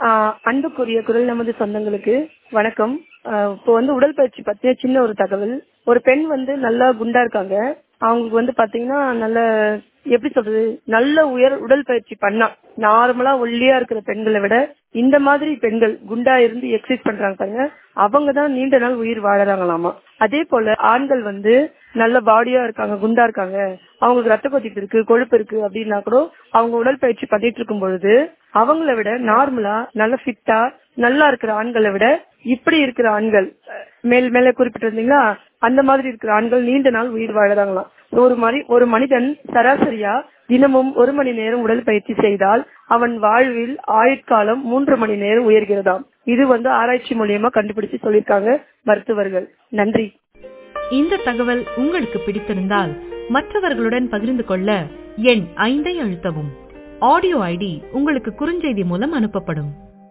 ஆஹ் அன்புக்குரிய குரல் நமது சொந்தங்களுக்கு வணக்கம் ஆஹ் இப்போ வந்து உடற்பயிற்சி பத்திய சின்ன ஒரு தகவல் ஒரு பெண் வந்து நல்லா குண்டா இருக்காங்க அவங்களுக்கு வந்து பாத்தீங்கன்னா நல்ல எப்படி சொல்றது நல்ல உயர் உடற்பயிற்சி பண்ணா நார்மலா ஒல்லியா இருக்கிற பெண்களை விட இந்த மாதிரி பெண்கள் குண்டா இருந்து எக்ஸசைஸ் பண்றாங்க பாருங்க அவங்க தான் நீண்ட நாள் உயிர் வாழறாங்களாமா அதே போல ஆண்கள் வந்து நல்ல பாடியா இருக்காங்க குண்டா இருக்காங்க அவங்களுக்கு ரத்த கொதிப்பு இருக்கு கொழுப்பு இருக்கு அப்படின்னா கூட அவங்க உடற்பயிற்சி பண்ணிட்டு இருக்கும் பொழுது அவங்கள விட நார்மலா நல்ல ஃபிட்டா நல்லா இருக்கிற ஆண்களை விட இப்படி இருக்கிற ஆண்கள் அஹ், மேல் மேல குறிப்பிட்டிருந்தீங்களா அந்த மாதிரி இருக்கிற ஆண்கள் நீண்ட நாள் உயிர் வாழறாங்களாம் ஒரு மாதிரி ஒரு மனிதன் சராசரியா தினமும் ஒரு மணி நேரம் உடற்பயிற்சி செய்தால் அவன் வாழ்வில் ஆயுட்காலம் மூன்று மணி நேரம் உயர்கிறதாம் இது வந்து ஆராய்ச்சி மூலியமா கண்டுபிடிச்சு சொல்லியிருக்காங்க மருத்துவர்கள் நன்றி இந்த தகவல் உங்களுக்கு பிடித்திருந்தால் மற்றவர்களுடன் பகிர்ந்து கொள்ள எண் ஐந்தை அழுத்தவும் ஆடியோ ஐடி உங்களுக்கு குறுஞ்செய்தி மூலம் அனுப்பப்படும்